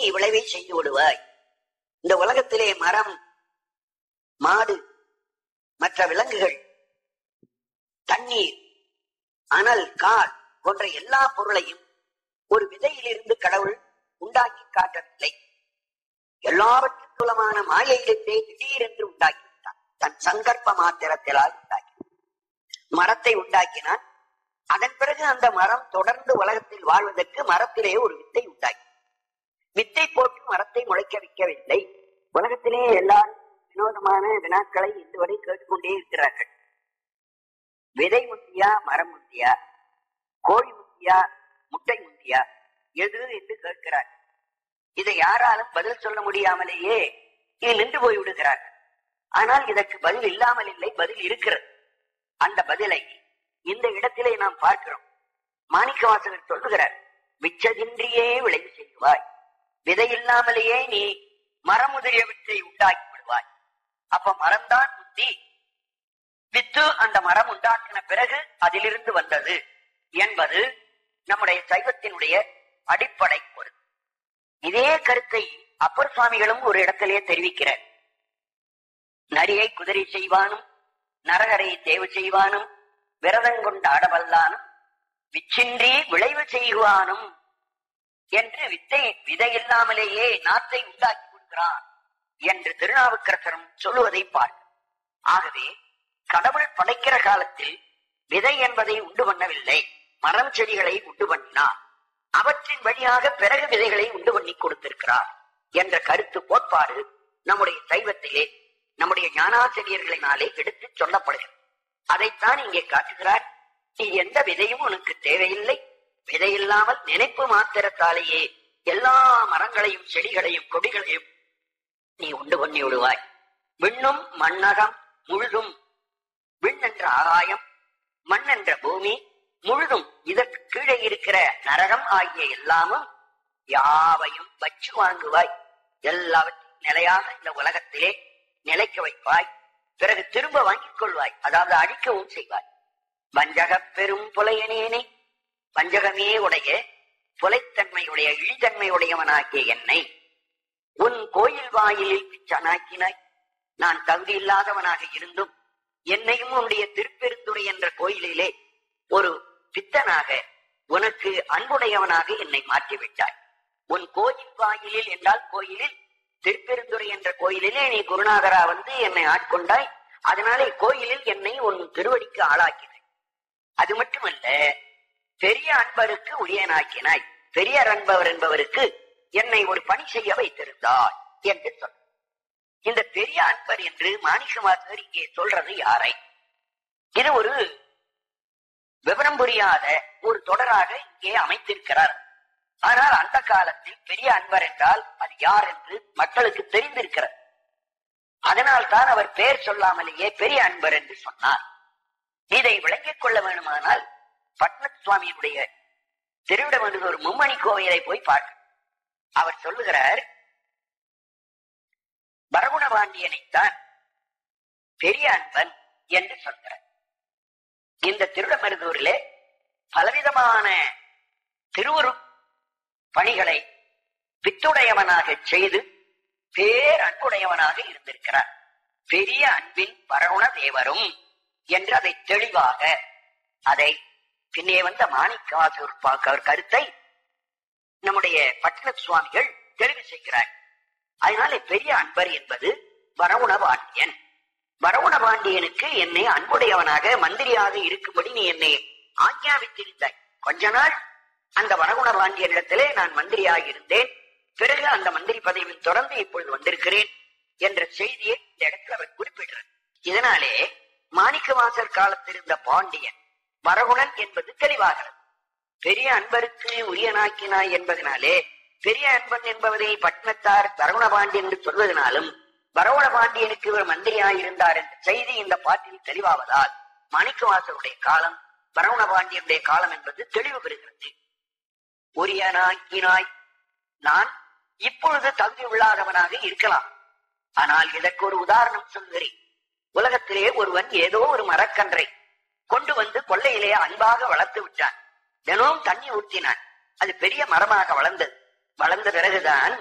நீ விளைவை செய்து விடுவாய் இந்த உலகத்திலே மரம் மாடு மற்ற விலங்குகள் தண்ணீர் அனல் கால் போன்ற எல்லா பொருளையும் ஒரு விதையிலிருந்து கடவுள் உண்டாக்கி காட்டவில்லை எல்லாவற்றுக்குலமான மாயையிலிருந்தே திடீரென்று உண்டாக்கிவிட்டான் தன் சங்கற்ப மாத்திரத்திலால் உண்டாக்கி மரத்தை உண்டாக்கினான் அதன் பிறகு அந்த மரம் தொடர்ந்து உலகத்தில் வாழ்வதற்கு மரத்திலே ஒரு வித்தை உண்டாக்கி வித்தை போட்டு மரத்தை முளைக்க வைக்கவில்லை உலகத்திலே எல்லாரும் வினோதமான வினாக்களை இன்று வரை கேட்டுக்கொண்டே இருக்கிறார்கள் விதை முத்தியா மரம் முத்தியா கோழி முத்தியா முட்டை முத்தியா எது என்று கேட்கிறார் இதை யாராலும் பதில் சொல்ல முடியாமலேயே இது நின்று போய் விடுகிறார்கள் ஆனால் இதற்கு பதில் இல்லாமல் இல்லை பதில் இருக்கிறது அந்த பதிலை இந்த இடத்திலே நாம் பார்க்கிறோம் மாணிக்க வாசகர் சொல்லுகிறார் மிச்சதின்றியே விளைவு செய்வாய் விதை இல்லாமலேயே நீ மரம் முதலியவற்றை உண்டாக்கி விடுவாய் அப்ப மரம்தான் புத்தி வித்து அந்த மரம் உண்டாக்கின பிறகு அதிலிருந்து வந்தது என்பது நம்முடைய சைவத்தினுடைய அடிப்படை பொருள் இதே கருத்தை அப்பர் சுவாமிகளும் ஒரு இடத்திலே தெரிவிக்கிறார் நரியை குதிரை செய்வானும் நரகரை தேவு செய்வானும் விரதங்கொண்டாடவல்லானும் விச்சின்றி விளைவு செய்வானும் என்று வித்தை விதை இல்லாமலேயே நாட்டை உண்டாக்கி கொடுக்கிறான் என்று திருநாவுக்கரசரும் சொல்லுவதை பார்க்க ஆகவே கடவுள் படைக்கிற காலத்தில் விதை என்பதை உண்டு பண்ணவில்லை மரம் செடிகளை உண்டு பண்ணினார் அவற்றின் வழியாக பிறகு விதைகளை உண்டு பண்ணி கொடுத்திருக்கிறார் என்ற கருத்து கோட்பாடு நம்முடைய சைவத்திலே நம்முடைய ஞானாசிரியர்களினாலே எடுத்து சொல்லப்படுகிறது அதைத்தான் இங்கே காட்டுகிறார் நீ எந்த விதையும் உனக்கு தேவையில்லை விதை இல்லாமல் நினைப்பு மாத்திரத்தாலேயே எல்லா மரங்களையும் செடிகளையும் கொடிகளையும் நீ உண்டு பண்ணி விடுவாய் விண்ணும் மண்ணகம் முழுதும் விண் என்ற ஆகாயம் மண் என்ற பூமி முழுதும் இதற்கு கீழே இருக்கிற நரகம் ஆகிய எல்லாமும் யாவையும் வச்சு வாங்குவாய் எல்லாவற்றையும் நிலையாக இந்த உலகத்திலே நிலைக்க வைப்பாய் பிறகு திரும்ப வாங்கிக் கொள்வாய் அதாவது அழிக்கவும் செய்வாய் வஞ்சகப் பெரும் புலையனேனை வஞ்சகமே உடைய புலைத்தன்மையுடைய இழித்தன்மை உடையவனாகிய என்னை உன் கோயில் வாயிலில் பிச்சனாக்கினாய் நான் தகுதி இல்லாதவனாக இருந்தும் என்னையும் உன்னுடைய திருப்பெருந்துறை என்ற கோயிலிலே ஒரு பித்தனாக உனக்கு அன்புடையவனாக என்னை மாற்றிவிட்டாய் உன் கோயில் வாயிலில் என்றால் கோயிலில் திருப்பெருந்துறை என்ற கோயிலிலே நீ குருநாதரா வந்து என்னை ஆட்கொண்டாய் அதனாலே கோயிலில் என்னை உன் திருவடிக்கு ஆளாக்கினாய் அது மட்டுமல்ல பெரிய அன்பருக்கு உரியனாக்கினாய் பெரியர் அன்பவர் என்பவருக்கு என்னை ஒரு பணி செய்ய வைத்திருந்தாய் என்று சொல் இந்த பெரிய அன்பர் என்று மாணிக்கவாசகர் இங்கே சொல்றது யாரை இது ஒரு விவரம் புரியாத ஒரு தொடராக இங்கே அமைத்திருக்கிறார் ஆனால் அந்த காலத்தில் பெரிய அன்பர் என்றால் அது யார் என்று மக்களுக்கு தெரிந்திருக்கிறது அதனால் தான் அவர் பெயர் சொல்லாமலேயே பெரிய அன்பர் என்று சொன்னார் இதை விளங்கிக் கொள்ள வேணுமானால் பட்னத் சுவாமியுடைய திருவிடம் என்று ஒரு மும்மணி கோவிலை போய் பார்க்க அவர் சொல்லுகிறார் பரகுணபாண்டியனைத்தான் பெரிய அன்பன் என்று சொல்கிறார் இந்த திருடமருதூரிலே பலவிதமான திருவுரு பணிகளை பித்துடையவனாக செய்து பேர் அன்புடையவனாக இருந்திருக்கிறார் பெரிய அன்பின் பரகுண தேவரும் என்று அதை தெளிவாக அதை பின்னே வந்த மாணிக்கவாசகர் அவர் கருத்தை நம்முடைய பட்ன சுவாமிகள் தெளிவு செய்கிறார் அதனால பெரிய அன்பர் என்பது வரவுண பாண்டியன் வரவுண பாண்டியனுக்கு என்னை அன்புடையவனாக மந்திரியாக இருக்கும்படி நீ என்னை ஆக்ஞாபித்திருந்தாய் கொஞ்ச நாள் அந்த வரகுண பாண்டியனிடத்திலே நான் மந்திரியாக இருந்தேன் பிறகு அந்த மந்திரி பதவியில் தொடர்ந்து இப்பொழுது வந்திருக்கிறேன் என்ற செய்தியை இந்த இடத்துல அவர் குறிப்பிடுறார் இதனாலே மாணிக்கவாசர் காலத்தில் இருந்த பாண்டியன் வரகுணன் என்பது தெளிவாகிறது பெரிய அன்பருக்கு உரியனாக்கினாய் என்பதனாலே பெரிய அன்பன் என்பவரை பட்னத்தார் வரகுண பாண்டியன் என்று சொல்வதனாலும் வரகுண பாண்டியனுக்கு இவர் மந்திரியாய் இருந்தார் என்ற செய்தி இந்த பாட்டில் தெளிவாவதால் மாணிக்கவாசருடைய காலம் வரகுண பாண்டியனுடைய காலம் என்பது தெளிவு பெறுகிறது உரியனாக்கினாய் நான் இப்பொழுது தகுதி உள்ளாதவனாக இருக்கலாம் ஆனால் இதற்கு ஒரு உதாரணம் சொல்கிறேன் உலகத்திலே ஒருவன் ஏதோ ஒரு மரக்கன்றை கொண்டு வந்து கொள்ளையிலே அன்பாக வளர்த்து விட்டான் தினமும் தண்ணி ஊற்றினான் அது பெரிய மரமாக வளர்ந்தது வளர்ந்த பிறகுதான்